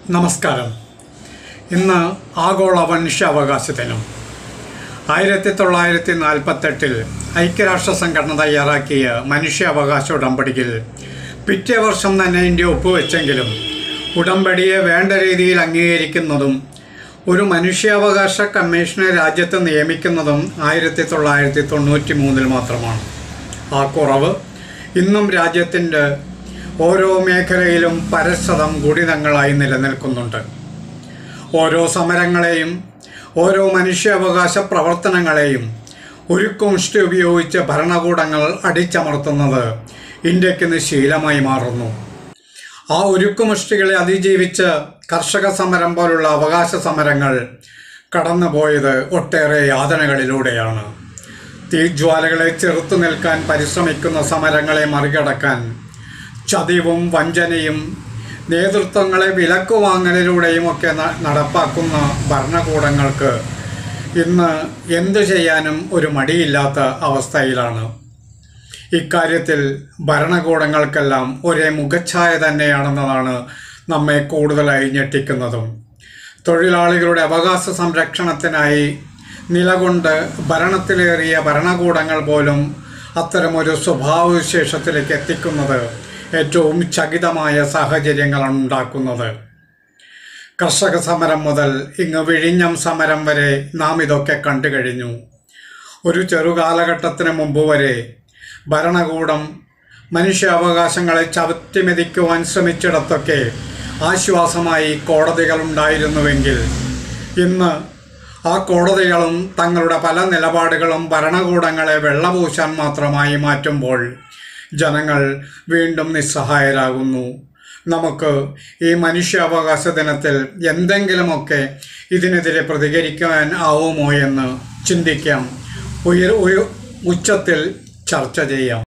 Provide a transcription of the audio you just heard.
നമസ്കാരം ഇന്ന് ആഗോള മനുഷ്യാവകാശ ദിനം ആയിരത്തി തൊള്ളായിരത്തി നാൽപ്പത്തെട്ടിൽ ഐക്യരാഷ്ട്ര സംഘടന തയ്യാറാക്കിയ മനുഷ്യാവകാശ ഉടമ്പടിയിൽ പിറ്റേ വർഷം തന്നെ ഇന്ത്യ ഒപ്പുവെച്ചെങ്കിലും ഉടമ്പടിയെ വേണ്ട രീതിയിൽ അംഗീകരിക്കുന്നതും ഒരു മനുഷ്യാവകാശ കമ്മീഷനെ രാജ്യത്ത് നിയമിക്കുന്നതും ആയിരത്തി തൊള്ളായിരത്തി തൊണ്ണൂറ്റി മൂന്നിൽ മാത്രമാണ് ആ കുറവ് ഇന്നും രാജ്യത്തിൻ്റെ ഓരോ മേഖലയിലും പരസ്പരം ഗുണിതങ്ങളായി നിലനിൽക്കുന്നുണ്ട് ഓരോ സമരങ്ങളെയും ഓരോ മനുഷ്യാവകാശ പ്രവർത്തനങ്ങളെയും ഒരു കോൺസ്റ്റ് ഉപയോഗിച്ച് ഭരണകൂടങ്ങൾ അടിച്ചമർത്തുന്നത് ഇന്ത്യക്ക് ഇന്ന് ശീലമായി മാറുന്നു ആ ഉരുക്കുമുഷ്ടികളെ അതിജീവിച്ച് കർഷക സമരം പോലുള്ള അവകാശ സമരങ്ങൾ കടന്നുപോയത് ഒട്ടേറെ യാതനകളിലൂടെയാണ് തീജ്വാലകളെ ചെറുത്തു നിൽക്കാൻ പരിശ്രമിക്കുന്ന സമരങ്ങളെ മറികടക്കാൻ ചതിവും വഞ്ചനയും നേതൃത്വങ്ങളെ വിലക്കുവാങ്ങലിലൂടെയും ഒക്കെ ന- നടപ്പാക്കുന്ന ഭരണകൂടങ്ങൾക്ക് ഇന്ന് എന്തു ചെയ്യാനും ഒരു മടിയില്ലാത്ത അവസ്ഥയിലാണ് ഇക്കാര്യത്തിൽ ഭരണകൂടങ്ങൾക്കെല്ലാം ഒരേ മുഖച്ഛായ തന്നെയാണെന്നതാണ് നമ്മെ കൂടുതലായി ഞെട്ടിക്കുന്നതും തൊഴിലാളികളുടെ അവകാശ സംരക്ഷണത്തിനായി നിലകൊണ്ട് ഭരണത്തിലേറിയ ഭരണകൂടങ്ങൾ പോലും അത്തരമൊരു സ്വഭാവവിശേഷത്തിലേക്ക് എത്തിക്കുന്നത് ഏറ്റവും ചകിതമായ സാഹചര്യങ്ങളാണ് ഉണ്ടാക്കുന്നത് കർഷക സമരം മുതൽ ഇങ്ങ് വിഴിഞ്ഞം സമരം വരെ നാം ഇതൊക്കെ കണ്ടു കഴിഞ്ഞു ഒരു ചെറുകാലഘട്ടത്തിന് മുമ്പ് വരെ ഭരണകൂടം മനുഷ്യാവകാശങ്ങളെ ചവിട്ടിമെതിക്കുവാൻ ശ്രമിച്ചിടത്തൊക്കെ ആശ്വാസമായി കോടതികളുണ്ടായിരുന്നുവെങ്കിൽ ഇന്ന് ആ കോടതികളും തങ്ങളുടെ പല നിലപാടുകളും ഭരണകൂടങ്ങളെ വെള്ളപൂശാൻ മാത്രമായി മാറ്റുമ്പോൾ ജനങ്ങൾ വീണ്ടും നിസ്സഹായരാകുന്നു നമുക്ക് ഈ മനുഷ്യാവകാശ ദിനത്തിൽ എന്തെങ്കിലുമൊക്കെ ഇതിനെതിരെ പ്രതികരിക്കാൻ ആവുമോ എന്ന് ചിന്തിക്കാം ഉയർ ഉയ- ഉച്ചത്തിൽ ചർച്ച ചെയ്യാം